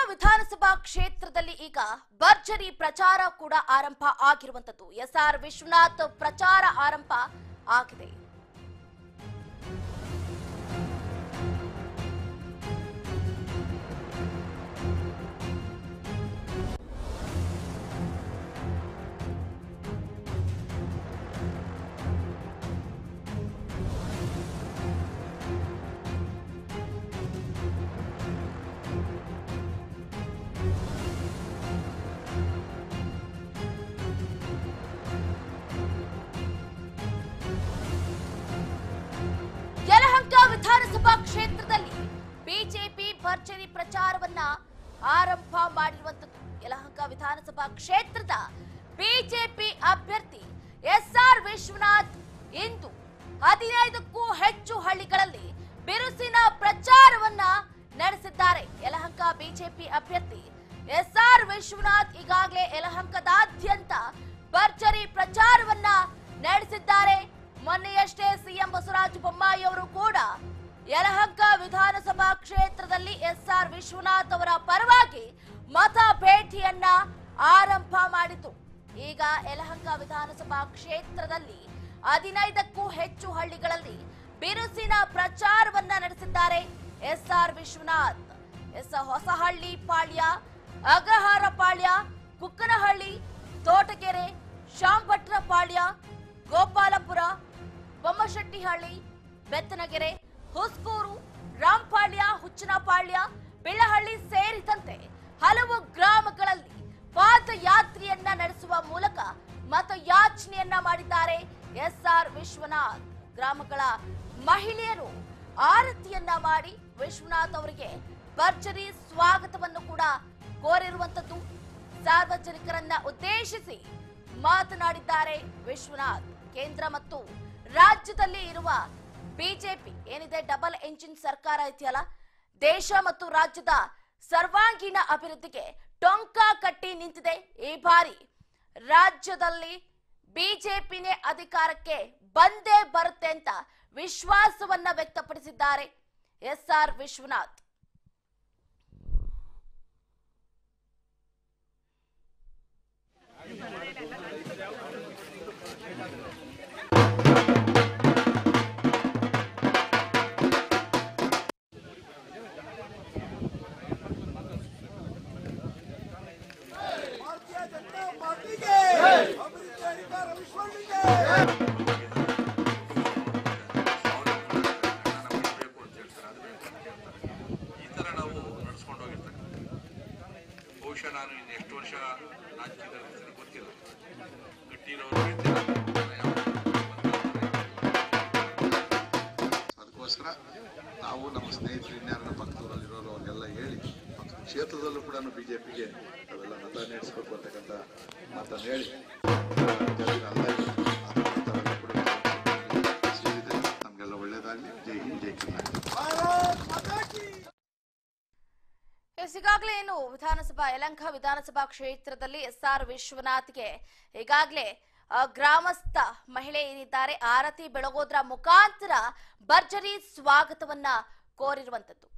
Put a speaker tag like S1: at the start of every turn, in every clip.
S1: ವಿಧಾನಸಭಾ ಕ್ಷೇತ್ರದಲ್ಲಿ ಈಗ ಭರ್ಜರಿ ಪ್ರಚಾರ ಕೂಡ ಆರಂಭ ಆಗಿರುವಂತದ್ದು ಎಸ್ಆರ್ ವಿಶ್ವನಾಥ್ ಪ್ರಚಾರ ಆರಂಭ ಆಗಿದೆ ಯಲಹಂಕ ವಿಧಾನಸಭಾ ಕ್ಷೇತ್ರದಲ್ಲಿ ಬಿಜೆಪಿ ಭರ್ಜರಿ ಪ್ರಚಾರವನ್ನ ಆರಂಭ ಮಾಡಿರುವಂತದ್ದು ಯಲಹಂಕ ವಿಧಾನಸಭಾ ಕ್ಷೇತ್ರದ ಬಿಜೆಪಿ ಅಭ್ಯರ್ಥಿ ಎಸ್ಆರ್ ವಿಶ್ವನಾಥ್ ಇಂದು ಹದಿನೈದಕ್ಕೂ ಹೆಚ್ಚು ಹಳ್ಳಿಗಳಲ್ಲಿ ಬಿರುಸಿನ ಪ್ರಚಾರವನ್ನ ನಡೆಸಿದ್ದಾರೆ ಯಲಹಂಕ ಬಿಜೆಪಿ ಅಭ್ಯರ್ಥಿ ಎಸ್ಆರ್ ವಿಶ್ವನಾಥ್ ಈಗಾಗಲೇ ಯಲಹಂಕದಾದ್ಯಂತ ಭರ್ಜರಿ ಪ್ರಚಾರವನ್ನ ನಡೆಸಿದ್ದಾರೆ ಮೊನ್ನೆಯಷ್ಟೇ ಸಿಎಂ ಬಸವರಾಜ ಬೊಮ್ಮಾಯಿ ಅವರು ಕೂಡ ಯಲಹಂಕ ವಿಧಾನಸಭಾ ಕ್ಷೇತ್ರದಲ್ಲಿ ಎಸ್ಆರ್ ವಿಶ್ವನಾಥ್ ಅವರ ಪರವಾಗಿ ಮತ ಭೇಟಿಯನ್ನ ಆರಂಭ ಮಾಡಿತು ಈಗ ಯಲಹಂಕ ವಿಧಾನಸಭಾ ಕ್ಷೇತ್ರದಲ್ಲಿ ಹದಿನೈದಕ್ಕೂ ಹೆಚ್ಚು ಹಳ್ಳಿಗಳಲ್ಲಿ ಬಿರುಸಿನ ಪ್ರಚಾರವನ್ನ ನಡೆಸಿದ್ದಾರೆ ಎಸ್ಆರ್ ವಿಶ್ವನಾಥ್ ಎಸ್ ಹೊಸಹಳ್ಳಿ ಪಾಳ್ಯ ಅಗ್ರಹಾರ ಪಾಳ್ಯ ಕುಕ್ಕನಹಳ್ಳಿ ತೋಟಗೆರೆ ಶಾಂಭಟ್ರ ಪಾಳ್ಯ ಗೋಪಾಲಪುರ ಬೊಮ್ಮಶೆಟ್ಟಿಹಳ್ಳಿ ಬೆತ್ತನಗೆರೆ ಹುಸ್ಕೂರು ರಾಂಪಾಳ್ಯ ಹುಚ್ಚನಪಾಳ್ಯ ಬಿಳ್ಳಹಳ್ಳಿ ಸೇರಿದಂತೆ ಹಲವು ಗ್ರಾಮಗಳಲ್ಲಿ ಪಾದಯಾತ್ರೆಯನ್ನ ನಡೆಸುವ ಮೂಲಕ ಮತಯಾಚನೆಯನ್ನ ಮಾಡಿದ್ದಾರೆ ಎಸ್ಆರ್ ವಿಶ್ವನಾಥ್ ಗ್ರಾಮಗಳ ಮಹಿಳೆಯರು ಆರತಿಯನ್ನ ಮಾಡಿ ವಿಶ್ವನಾಥ್ ಅವರಿಗೆ ಭರ್ಜರಿ ಸ್ವಾಗತವನ್ನು ಕೂಡ ಕೋರಿರುವಂತದ್ದು ಸಾರ್ವಜನಿಕರನ್ನ ಉದ್ದೇಶಿಸಿ ಮಾತನಾಡಿದ್ದಾರೆ ವಿಶ್ವನಾಥ್ ಕೇಂದ್ರ ಮತ್ತು ರಾಜ್ಯದಲ್ಲಿ ಇರುವ ಬಿಜೆಪಿ ಏನಿದೆ ಡಬಲ್ ಎಂಜಿನ್ ಸರ್ಕಾರ ಇದೆಯಲ್ಲ ದೇಶ ಮತ್ತು ರಾಜ್ಯದ ಸರ್ವಾಂಗೀಣ ಅಭಿವೃದ್ಧಿಗೆ ಟೊಂಕ ಕಟ್ಟಿ ನಿಂತಿದೆ ಈ ಬಾರಿ ರಾಜ್ಯದಲ್ಲಿ ಬಿಜೆಪಿನೇ ಅಧಿಕಾರಕ್ಕೆ ಬಂದೇ ಬರುತ್ತೆ ಅಂತ ವಿಶ್ವಾಸವನ್ನ ವ್ಯಕ್ತಪಡಿಸಿದ್ದಾರೆ ಎಸ್ಆರ್ ವಿಶ್ವನಾಥ್
S2: ಭಾರತೀಯ ಜನತಾ ಪಾರ್ಟಿಗೆ ಅಭಿವೃದ್ಧಿ ಅಧಿಕಾರ ವಿಶ್ವನಿಗೆ
S3: ಈ ಥರ ನಾವು ನಡೆಸ್ಕೊಂಡು ಹೋಗಿರ್ತಕ್ಕಂಥ ಬಹುಶಃ ನಾನು ಇನ್ನು ಎಷ್ಟು ವರ್ಷ ರಾಜಕೀಯದಲ್ಲಿ ಇರ್ತೀನಿ ಗೊತ್ತಿಲ್ಲ ಗಟ್ಟಿರೋರು ಇರ್ತೀರ, ಯಾವ
S4: ಅದಕ್ಕೋಸ್ಕರ ನಾವು ನಮ್ಮ ಸ್ನೇಹಿತರು ಇನ್ಯಾರನ್ನ ಪಕ್ಕದೂರಲ್ಲಿರೋರು ಅವ್ರಿಗೆಲ್ಲ ಹೇಳಿ ಮತ್ತು ಕ್ಷೇತ್ರದಲ್ಲೂ ಕೂಡ ಬಿ ಜೆ ಪಿಗೆ ಅವೆಲ್ಲ ಮತ ನಡೆಸಬೇಕು ಅಂತಕ್ಕಂಥ ಮಾತನ್ನು ಹೇಳಿ ಜನ ಅಲ್ಲ ಇದು. ಅದು ಅಂಥವೆಲ್ಲ ಕೂಡ ಸೇರಿದೆ ನಮಗೆಲ್ಲ ಒಳ್ಳೇದಾಗಲಿ ಜೈ ಹಿಂದ್ ಜೈ ಕರ್ನಾಟಕ
S2: ಭಾರತ್ ಮಾತಾ ಕಿ
S1: ಎಸ್ ಈಗಾಗಲೇ ಏನು ವಿಧಾನಸಭಾ ಯಲಂಕ ವಿಧಾನಸಭಾ ಕ್ಷೇತ್ರದಲ್ಲಿ ಎಸ್ಆರ್ ವಿಶ್ವನಾಥ್ಗೆ ಈಗಾಗಲೇ ಆ, ಗ್ರಾಮಸ್ಥ ಮಹಿಳೆ ಏನಿದ್ದಾರೆ ಆರತಿ ಬೆಳಗೋದ್ರ ಮುಖಾಂತರ ಭರ್ಜರಿ ಸ್ವಾಗತವನ್ನ ಕೋರಿರುವಂತದ್ದು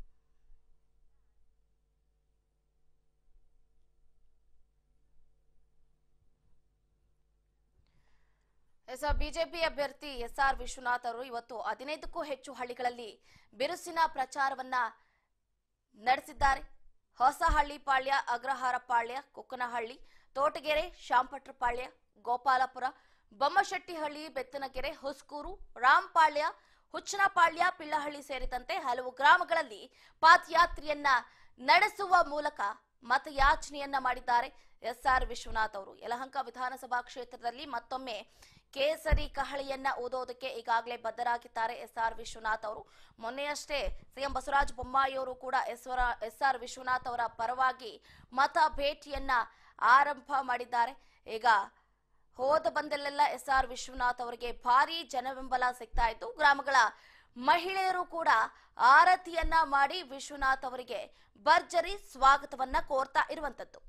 S1: ಎಸ್ ಬಿಜೆಪಿ ಅಭ್ಯರ್ಥಿ ಎಸ್ಆರ್ ವಿಶ್ವನಾಥ್ ಅವರು ಇವತ್ತು ಹದಿನೈದಕ್ಕೂ ಹೆಚ್ಚು ಹಳ್ಳಿಗಳಲ್ಲಿ ಬಿರುಸಿನ ಪ್ರಚಾರವನ್ನ ನಡೆಸಿದ್ದಾರೆ ಹೊಸಹಳ್ಳಿ ಪಾಳ್ಯ ಅಗ್ರಹಾರ ಪಾಳ್ಯ ಕುಕ್ಕನಹಳ್ಳಿ ತೋಟಗೆರೆ ಶಾಂಪಟ್ರ ಪಾಳ್ಯ ಗೋಪಾಲಪುರ ಬೊಮ್ಮಶೆಟ್ಟಿಹಳ್ಳಿ ಬೆತ್ತನಕೆರೆ ಹೊಸ್ಕೂರು ರಾಂಪಾಳ್ಯ ಹುಚ್ಚನಪಾಳ್ಯ ಪಿಳ್ಳಹಳ್ಳಿ ಸೇರಿದಂತೆ ಹಲವು ಗ್ರಾಮಗಳಲ್ಲಿ ಪಾದಯಾತ್ರೆಯನ್ನ ನಡೆಸುವ ಮೂಲಕ ಮತಯಾಚನೆಯನ್ನ ಮಾಡಿದ್ದಾರೆ ಎಸ್ಆರ್ ವಿಶ್ವನಾಥ್ ಅವರು ಯಲಹಂಕ ವಿಧಾನಸಭಾ ಕ್ಷೇತ್ರದಲ್ಲಿ ಮತ್ತೊಮ್ಮೆ ಕೇಸರಿ ಕಹಳೆಯನ್ನ ಓದೋದಕ್ಕೆ ಈಗಾಗಲೇ ಬದ್ಧರಾಗಿದ್ದಾರೆ ಎಸ್ಆರ್ ವಿಶ್ವನಾಥ್ ಅವರು ಮೊನ್ನೆಯಷ್ಟೇ ಸಿಎಂ ಬಸವರಾಜ ಬೊಮ್ಮಾಯಿ ಅವರು ಕೂಡ ಎಸ್ಆರ್ ವಿಶ್ವನಾಥ್ ಅವರ ಪರವಾಗಿ ಮತ ಭೇಟಿಯನ್ನ ಆರಂಭ ಮಾಡಿದ್ದಾರೆ ಈಗ ಹೋದ ಬಂದಲ್ಲೆಲ್ಲ ಎಸ್ ಆರ್ ವಿಶ್ವನಾಥ್ ಅವರಿಗೆ ಭಾರಿ ಜನಬೆಂಬಲ ಸಿಗ್ತಾ ಇತ್ತು ಗ್ರಾಮಗಳ ಮಹಿಳೆಯರು ಕೂಡ ಆರತಿಯನ್ನ ಮಾಡಿ ವಿಶ್ವನಾಥ್ ಅವರಿಗೆ ಭರ್ಜರಿ ಸ್ವಾಗತವನ್ನ ಕೋರ್ತಾ ಇರುವಂತದ್ದು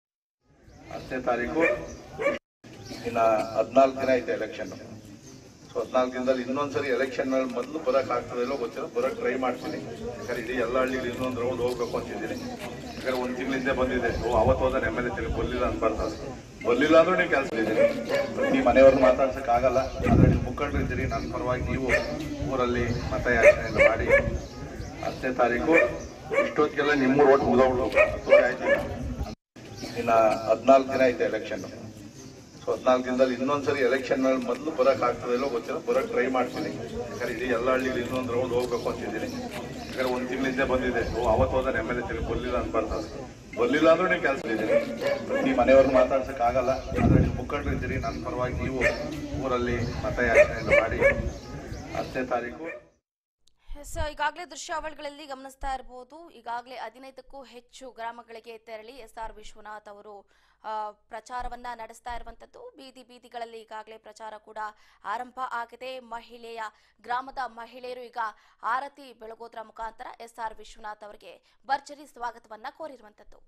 S5: ಹತ್ತನೇ ತಾರೀಕು ಇನ್ನು ಹದಿನಾಲ್ಕು ದಿನ ಐತೆ ಎಲೆಕ್ಷನ್ ಸೊ
S4: ಹದಿನಾಲ್ಕು ದಿನದಲ್ಲಿ ಇನ್ನೊಂದ್ಸರಿ ಎಲೆಕ್ಷನ್ ನಲ್ಲಿ ಮೊದಲು ಬರಕ್ ಆಗ್ತದೆ ಇಲ್ಲೋ ಗೊತ್ತಿಲ್ಲ ಬರಕ್ ಟ್ರೈ ಮಾಡ್ತೀನಿ ಯಾಕಂದ್ರೆ ಇಡೀ ಎಲ್ಲ ಹಳ್ಳಿಗಳು ಇನ್ನೊಂದು ರೌಂಡ್ ಹೋಗ್ಬೇಕು ಅಂತಿದ್ದೀನಿ ಯಾಕಂದ್ರೆ ಒಂದ್ ತಿಂಗಳ ಹಿಂದೆ ಬಂದಿದೆ ಓ ಅವತ್ತು ಹೋದ ಎಮ್ ಎಲ್ ಎ ತಿರುಗಿ ಬರ್ಲಿಲ್ಲ ಅನ್ಬಾರ್ದು ಅದು. ಬರ್ಲಿಲ್ಲ ಅಂದ್ರೂ ನೀವು ಕೆಲಸ ಇದ್ದೀನಿ ಪ್ರತಿ ಮನೆಯವ್ರನ್ನ ಮಾತಾಡ್ಸಕ್ ಆಗಲ್ಲ ಆದ್ರೆ ನೀವು ಮುಖಂಡರು ಇದ್ದೀರಿ ನನ್ನ ಪರವಾಗಿ ನೀವು ಊರಲ್ಲಿ ಮತಯಾಚನೆ ಮಾಡಿ ಹತ್ತನೇ ತಾರೀಕು ಇಷ್ಟೊತ್ತಿಗೆಲ್ಲ ನಿಮ್ಮೂರು ಓಟ್ ಮುಗಿದೋಗ್ಬಿಡ್ಬೇಕು ಹತ್ತುವರೆ ಆಯ್ತು ಈಗ. ಇನ್ನ ಹದಿನಾಲ್ಕು ದಿನ ಐತೆ ಎಲೆಕ್ಷನ್ ಸೊ ಹದಿನಾಲ್ಕು ದಿನದಲ್ಲಿ ಇನ್ನೊಂದ್ಸರಿ ಎಲೆಕ್ಷನ್ ನಲ್ಲಿ ಮೊದಲು ಬರಕ್ ಆಗ್ತದೆ ಇಲ್ಲೋ ಗೊತ್ತಿಲ್ಲ ಬರಕ್ ಟ್ರೈ ಮಾಡ್ತೀನಿ ಯಾಕಂದ್ರೆ ಇಡೀ ಎಲ್ಲ ಹಳ್ಳಿಗಳು ಇನ್ನೊಂದು ರೌಂಡ್ ಹೋಗ್ಬೇಕು ಅಂತಿದ್ದೀನಿ ಯಾಕಂದ್ರೆ ಒಂದ್ ತಿಂಗಳ ಹಿಂದೆ ಬಂದಿದೆ ಓ ಅವತ್ತು ಹೋದ ಎಮ್ ಎಲ್ ಎ ತಿರುಗಿ ಬರ್ಲಿಲ್ಲ ಅನ್ಬಾರ್ದು ಅದು. ಬರ್ಲಿಲ್ಲ ಅಂದ್ರೂ ನೀವು ಕೆಲಸ ಇದ್ದೀನಿ ಪ್ರತಿ ಮನೆಯವ್ರನ್ನ ಮಾತಾಡ್ಸಕ್ ಆಗಲ್ಲ ಆದ್ರೆ ನೀವು ಮುಖಂಡರು ಇದ್ದೀರಿ ನನ್ನ ಪರವಾಗಿ ನೀವು ಊರಲ್ಲಿ ಮತಯಾಚನೆ ಮಾಡಿ ಹತ್ತನೇ ತಾರೀಕು
S1: ಎಸ್ ಈಗಾಗಲೇ ದೃಶ್ಯಾವಳಿಗಳಲ್ಲಿ ಗಮನಿಸ್ತಾ ಇರಬಹುದು ಈಗಾಗಲೇ ಹದಿನೈದಕ್ಕೂ ಹೆಚ್ಚು ಗ್ರಾಮಗಳಿಗೆ ತೆರಳಿ ಎಸ್ ಆರ್ ವಿಶ್ವನಾಥ್ ಅವರು ಆ, ಪ್ರಚಾರವನ್ನ ನಡೆಸ್ತಾ ಇರುವಂತದ್ದು ಬೀದಿ ಬೀದಿಗಳಲ್ಲಿ ಈಗಾಗಲೇ ಪ್ರಚಾರ ಕೂಡ ಆರಂಭ ಆಗಿದೆ ಮಹಿಳೆಯ ಗ್ರಾಮದ ಮಹಿಳೆಯರು ಈಗ ಆರತಿ ಬೆಳಗೋದ್ರ ಮುಖಾಂತರ ಎಸ್ ಆರ್ ವಿಶ್ವನಾಥ್ ಅವರಿಗೆ ಭರ್ಜರಿ ಸ್ವಾಗತವನ್ನ ಕೋರಿರುವಂತದ್ದು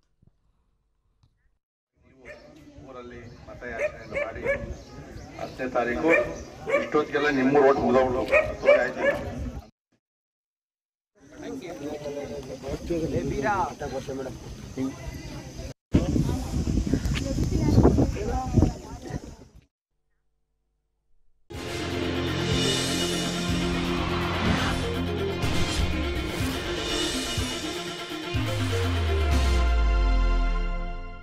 S4: ಊರಲ್ಲಿ ಮತಯಾಚನೆ ಮಾಡಿ ಹತ್ತನೇ ತಾರೀಕು ಇಷ್ಟೊತ್ತಿಗೆಲ್ಲ ನಿಮ್ಮೂರು ಓಟ್ ಮುಗಿದೋಗ್ಬಿಡ್ಬೇಕು ಹತ್ತುವರೆ ಆಯ್ತು ಈಗ.